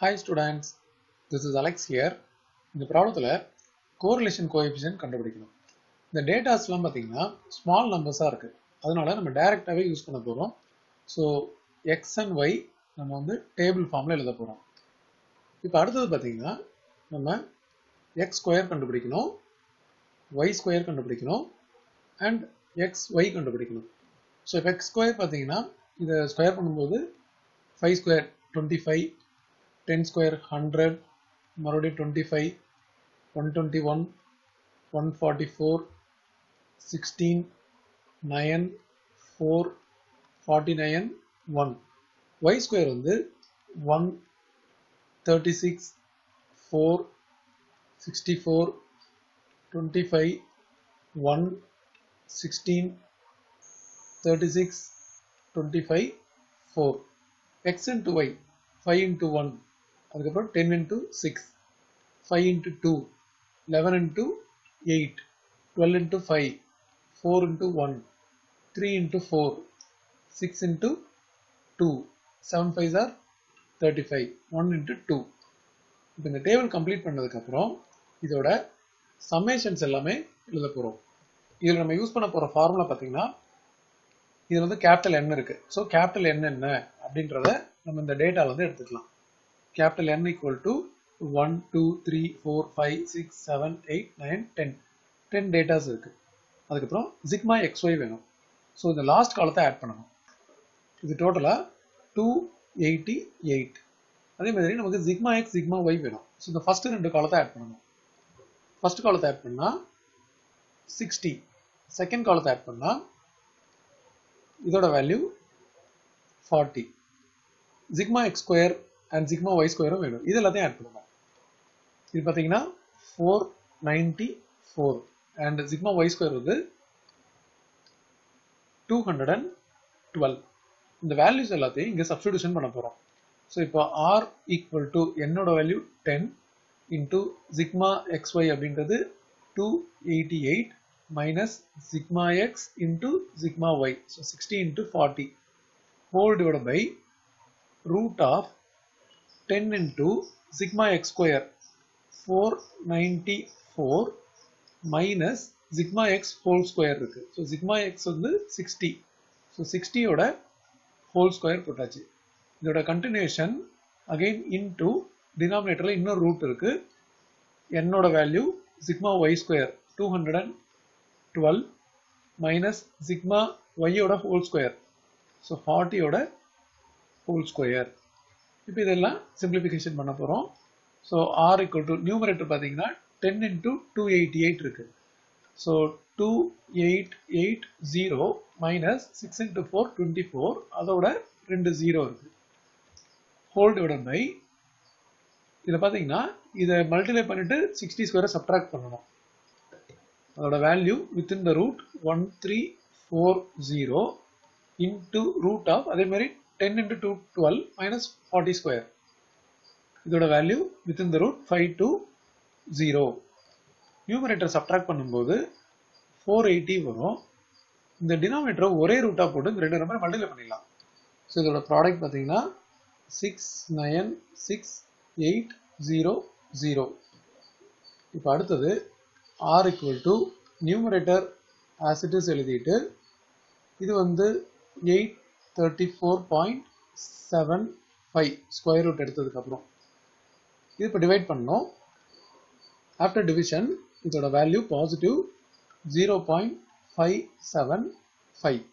Hi students, this is Alex here. இந்த ப்ராப்ளத்தில் correlation coefficient கண்டுபிடிக்கணும் இந்த டேட்டாஸ்லாம் பார்த்தீங்கன்னா ஸ்மால் நம்பர்ஸாக இருக்குது அதனால நம்ம டைரெக்டாகவே யூஸ் பண்ண போகிறோம் ஸோ எக்ஸ் அண்ட் ஒய் நம்ம வந்து டேபிள் ஃபார்மில் எழுத போகிறோம் இப்போ அடுத்தது பார்த்தீங்கன்னா நம்ம எக்ஸ் ஸ்கொயர் கண்டுபிடிக்கணும் ஒய் ஸ்கொயர் கண்டுபிடிக்கணும் அண்ட் எக்ஸ் ஒய் கண்டுபிடிக்கணும் ஸோ இப்போ எக்ஸ் ஸ்கொயர் பார்த்தீங்கன்னா இதை ஸ்கொயர் பண்ணும்போது five square twenty five ten square hundred மறுபடியும் twenty five one twenty one one forty four sixteen nine four forty nine one y square வந்து one thirty six four sixty four twenty five one sixteen thirty six twenty five four x into y five into one அதுக்கப்புறம் ten into six five into two eleven into eight twelve into five four into one three into four six into two seven five r thirty five one into two இப்போ இந்த table complete பண்ணதுக்கப்புறம் இதோட சம்மேஷன்ஸ் எல்லாமே எழுத போகிறோம் இதில் நம்ம use பண்ண போகிற ஃபார்முலா பார்த்தீங்கன்னா இதில் வந்து கேபிட்டல் என் இருக்குது ஸோ கேபிட்டல் என் என்ன அப்படின்றத நம்ம இந்த டேட்டாவில் வந்து எடுத்துக்கலாம் capital N equal to one two three four five six seven eight nine ten ten datas இருக்குது அதுக்கப்புறம் ஜிக்மா எக்ஸ்ஒய் வேணும் ஸோ இந்த லாஸ்ட் காலத்தை ஆட் பண்ணணும் இது டோட்டலாக டூ எயிட்டி எயிட் அதே மாதிரி நமக்கு ஜிக்மா எக்ஸ் ஜிக்மா ஒய் வேணும் ஸோ இந்த ஃபர்ஸ்ட் ரெண்டு காலத்தை ஆட் பண்ணணும் ஃபர்ஸ்ட் காலத்தை ஆட் பண்ணால் சிக்ஸ்டி செகண்ட் காலத்தை ஆட் பண்ணால் இதோட value forty sigma x square and sigma y ஸ்கொயரும் வேணும் இது எல்லாத்தையும் ஆட் பண்ணணும் இது பார்த்தீங்கன்னா four ninety four and sigma y square வந்து டூ ஹண்ட்ரட் அண்ட் டுவெல் இந்த வேல்யூஸ் எல்லாத்தையும் இங்கே சப்ஸ்டியூஷன் பண்ண போகிறோம் ஸோ இப்போ ஆர் ஈக்குவல் டு என்னோட value ten into sigma x y அப்படின்றது two eighty eight minus sigma x into sigma y. So 60 into 40 whole divided by root of 10 into sigma x square 494 minus sigma x whole square இருக்கு. So sigma x வந்து 60. So 60 ஓட whole square போட்டாச்சு. இதோட continuation again into denominatorல இன்னொரு root இருக்கு. என்னோட value sigma y square 200 12 minus sigma y ஓட whole square. So 40 ஓட whole square. இப்போ இதெல்லாம் simplification பண்ண போகிறோம் so r equal to numerator பார்த்தீங்கன்னா 10 into 288 இருக்கு ஸோ 2880 minus 6 into 4 24 அதோட ரெண்டு ஜீரோ இருக்கு ஹோல் டிவைட் பை இதில் பார்த்தீங்கன்னா இதை மல்டிப்ளை பண்ணிட்டு சிக்ஸ்டி ஸ்கொயரை சப்ட்ராக்ட் பண்ணணும் அதோட value within the root one three four zero into root of அதே மாதிரி ten into two twelve minus forty square இதோட value within the root five two zero numerator subtract பண்ணும்போது ஃபோர் எயிட்டி வரும் இந்த டினாமினேட்டரை ஒரே ரூட்டாக போட்டு இந்த ரெண்டு நம்பர் மல்டிப்ளை பண்ணிடலாம் ஸோ இதோட ப்ராடக்ட் பார்த்தீங்கன்னா six nine six eight zero zero இப்போ அடுத்தது r equal to numerator as it is எழுதிட்டு இது வந்து 834.75 ஸ்கொயர் ரூட் எடுத்ததுக்கு அப்புறம் இது இப்போ டிவைட் பண்ணோம் ஆஃப்டர் டிவிஷன் இதோட value positive zero point five seven five